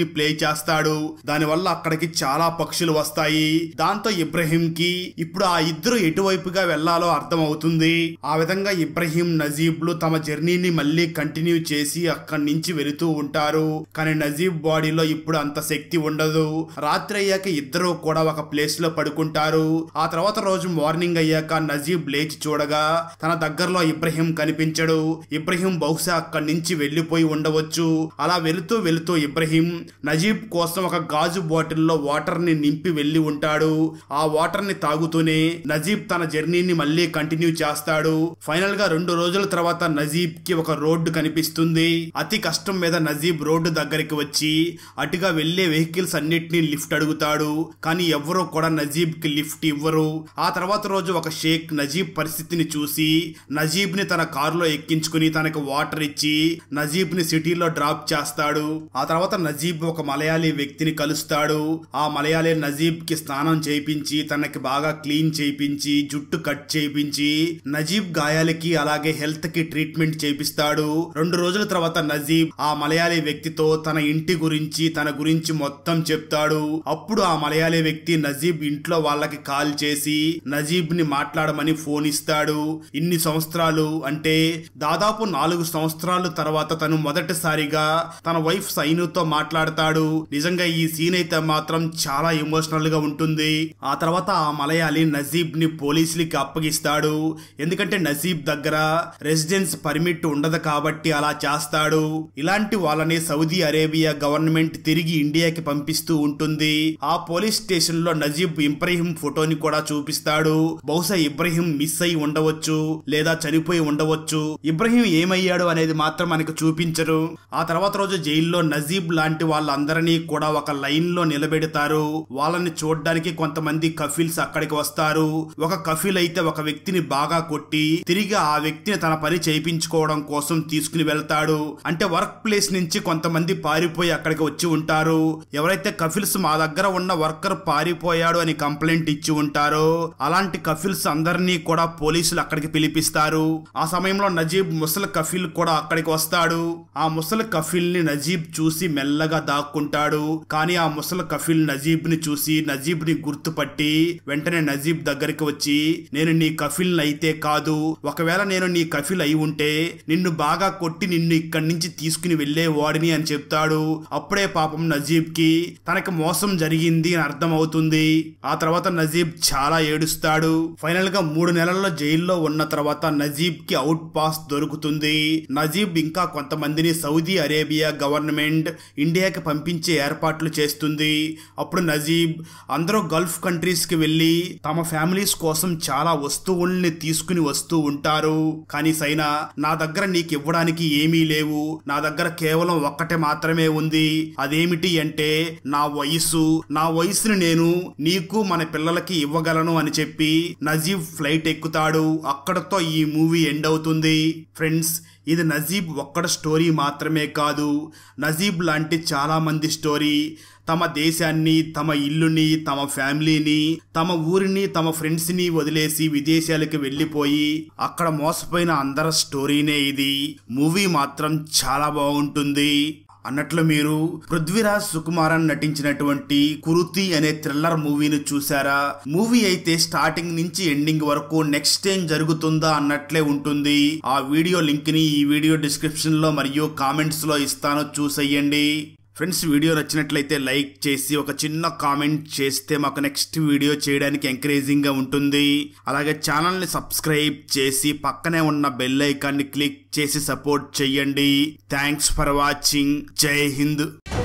[SPEAKER 1] ప్లే చేస్తాడు దానివల్ల అక్కడికి చాలా పక్షులు వస్తాయి దాంతో ఇబ్రహీం కి ఇప్పుడు ఆ ఇద్దరు ఎటువైపుగా వెళ్లాలో అర్థం అవుతుంది ఆ విధంగా ఇబ్రహీం నజీబ్లు తమ జర్నీని మళ్ళీ కంటిన్యూ చేసి అక్కడి నుంచి వెళుతూ ఉంటారు కానీ నజీబ్ బాడీలో ఇప్పుడు అంత శక్తి ఉండదు రాత్రి అయ్యాక ఇద్దరు కూడా ఒక ప్లేస్ లో పడుకుంటారు ఆ తర్వాత రోజు మార్నింగ్ అయ్యాక నజీబ్ లేచి చూడగా తన దగ్గరలో ఇబ్రహీం కనిపించడు ఇబ్రహీం బహుశా అక్కడి నుంచి వెళ్లిపోయి ఉండవచ్చు అలా వెళుతూ వెళుతూ ఇబ్రహీం నజీబ్ కోసం ఒక గాజు బాటిల్లో వాటర్ ని నింపి వెళ్లి ఉంటాడు ఆ వాటర్ ని తాగుతూనే నజీబ్ తన జర్నీని మళ్ళీ కంటిన్యూ చేస్తాడు ఫైనల్ గా రెండు రోజుల తర్వాత నజీబ్ కి ఒక రోడ్డు కనిపిస్తుంది అతి కష్టం మీద నజీబ్ రోడ్డు దగ్గరికి వచ్చి అటుగా వెళ్లే వెహికల్స్ అన్నిటినీ లిఫ్ట్ అడుగుతాడు కానీ ఎవరూ కూడా నజీబ్ కి లిఫ్ట్ ఇవ్వరు ఆ తర్వాత రోజు ఒక షేక్ నజీబ్ పరిస్థితిని చూసి నజీబ్ ని తన కారులో ఎక్కించుకుని తనకు వాటర్ ఇచ్చి నజీబ్ ని సిటీలో డ్రాప్ చేస్తాడు ఆ తర్వాత నజీబ్ ఒక మలయాళీ వ్యక్తిని కలుస్తాడు ఆ మలయాళీ నజీబ్ కి స్నానం చేయించి తనకి బాగా క్లీన్ చేయించి జుట్టు కట్ చేయించి నజీబ్ గాయాలకి అలాగే హెల్త్ కి ట్రీట్మెంట్ చేపిస్తాడు రెండు రోజుల తర్వాత నజీబ్ ఆ మలయాళీ వ్యక్తితో తన ఇంటి గురించి తన గురించి మొత్తం చెప్తాడు అప్పుడు ఆ మలయాళీ వ్యక్తి నజీబ్ ఇంట్లో వాళ్ళకి కాల్ చేసి నజీబ్ ని మాట్లాడమని ఫోన్ ఇస్తాడు ఇన్ని సంవత్సరాలు అంటే దాదాపు నాలుగు సంవత్సరాల తర్వాత తను మొదటిసారిగా తన వైఫ్ సైనుతో మాట్లాడతాడు నిజంగా ఈ సీన్ అయితే మాత్రం చాలా ఎమోషనల్ గా ఉంటుంది ఆ తర్వాత ఆ మలయాళి నజీబ్ ని పోలీసులకి అప్పగిస్తాడు ఎందుకంటే నజీబ్ దగ్గర రెసిడెన్స్ పర్మిట్ ఉండదు కాబట్టి అలా చేస్తాడు ఇలాంటి వాళ్ళని సౌదీ అరేబియా గవర్నమెంట్ తిరిగి ఇండియాకి పంపిస్తూ ఉంటుంది ఆ పోలీస్ స్టేషన్ లో నజీబ్ ఇబ్రహీం ఫోటోని కూడా చూపిస్తాడు బహుశా ఇబ్రహీం మిస్ అయి ఉండవచ్చు లేదా చనిపోయి ఉండవచ్చు ఇబ్రహీం ఏమయ్యాడు అనేది మాత్రం మనకు చూపించరు ఆ తర్వాత రోజు జైల్లో నజీబ్ లాంటి వాళ్ళందరినీ కూడా ఒక లైన్ లో నిలబెడతారు వాళ్ళని చూడడానికి కొంతమంది కఫిల్స్ అక్కడికి వస్తారు ఒక కఫిల్ అయితే ఒక వ్యక్తిని బాగా కొట్టి తిరిగి ఆ వ్యక్తిని తన పని చేయించుకోవడం కోసం తీసుకుని వెళ్తాడు అంటే వర్క్ ప్లేస్ నుంచి కొంతమంది పారిపోయి అక్కడికి వచ్చి ఉంటారు ఎవరైతే కఫిల్స్ మా దగ్గర ఉన్న వర్కర్ పారిపోయాడు అని కంప్లైంట్ ఇచ్చి ఉంటారో అలాంటి కఫిల్స్ అందరినీ కూడా పోలీసులు అక్కడికి పిలిపిస్తారు ఆ సమయంలో నజీబ్ ముసలి కఫిల్ కూడా అక్కడికి వస్తాడు ఆ ముసలి కఫిల్ ని నజీబ్ చూసి మెల్లగా దాక్కుంటాడు కానీ ఆ ముసలి కఫిల్ నజీబ్ ని చూసి నజీబ్ ని గుర్తుపట్టి వెంటనే నజీబ్ దగ్గరికి వచ్చి నేను నీ కఫిల్ అయితే కాదు ఒకవేళ నేను నీ కఫిల్ అయి ఉంటే నిన్ను బాగా కొట్టి నిన్ను ఇక్కడి నుంచి తీసుకుని వెళ్లే వాడిని అని చెప్తాడు అప్పుడే పాపం నజీబ్ కి తనకి మోసం జరిగింది అని అర్థమవుతుంది ఆ తర్వాత నజీబ్ చాలా ఏడుస్తాడు ఫైనల్ గా మూడు నెలల్లో జైల్లో ఉన్న తర్వాత నజీబ్ కి అవుట్ పాస్ దొరుకుతుంది నజీబ్ ఇంకా కొంతమందిని సౌదీ అరేబియా గవర్నమెంట్ ఇండియాకి పంపించే ఏర్పాట్లు చేస్తుంది అప్పుడు నజీబ్ అందరూ గల్ఫ్ కంట్రీస్ కి వెళ్లి తమ ఫ్యామిలీస్ కోసం చాలా వస్తువుల్ని తీసుకుని వస్తూ ఉంటారు కానీ సైనా నా దగ్గర నీకు ఇవ్వడానికి ఏమీ లేవు నా దగ్గర కేవలం ఒక్కటే మాత్రమే ఉంది అదేమిటి అంటే నా వయసు నా వయసుని నేను నీకు మన పిల్లలకి ఇవ్వగలను అని చెప్పి నజీబ్ ఫ్లైట్ ఎక్కుతాడు అక్కడతో ఈ మూవీ ఎండ్ అవుతుంది ఫ్రెండ్స్ ఇది నజీబ్ ఒక్కడ స్టోరీ మాత్రమే కాదు నజీబ్ లాంటి చాలా మంది స్టోరీ తమ దేశాన్ని తమ ఇల్లుని తమ ఫ్యామిలీని తమ ఊరిని తమ ఫ్రెండ్స్ని వదిలేసి విదేశాలకు వెళ్ళిపోయి అక్కడ మోసపోయిన అందరి స్టోరీనే ఇది మూవీ మాత్రం చాలా బాగుంటుంది అన్నట్లు మీరు పృథ్వీరాజ్ సుకుమారన్ నటించినటువంటి కురుతి అనే థ్రిల్లర్ మూవీని చూసారా మూవీ అయితే స్టార్టింగ్ నుంచి ఎండింగ్ వరకు నెక్స్ట్ ఏం జరుగుతుందా అన్నట్లే ఉంటుంది ఆ వీడియో లింక్ ని ఈ వీడియో డిస్క్రిప్షన్ లో మరియు కామెంట్స్ లో ఇస్తాను చూసేయండి ఫ్రెండ్స్ వీడియో నచ్చినట్లయితే లైక్ చేసి ఒక చిన్న కామెంట్ చేస్తే మాకు నెక్స్ట్ వీడియో చేయడానికి ఎంకరేజింగ్ గా ఉంటుంది అలాగే ఛానల్ ని సబ్స్క్రైబ్ చేసి పక్కనే ఉన్న బెల్ ఐకాన్ని క్లిక్ చేసి సపోర్ట్ చేయండి థ్యాంక్స్ ఫర్ వాచింగ్ జై హింద్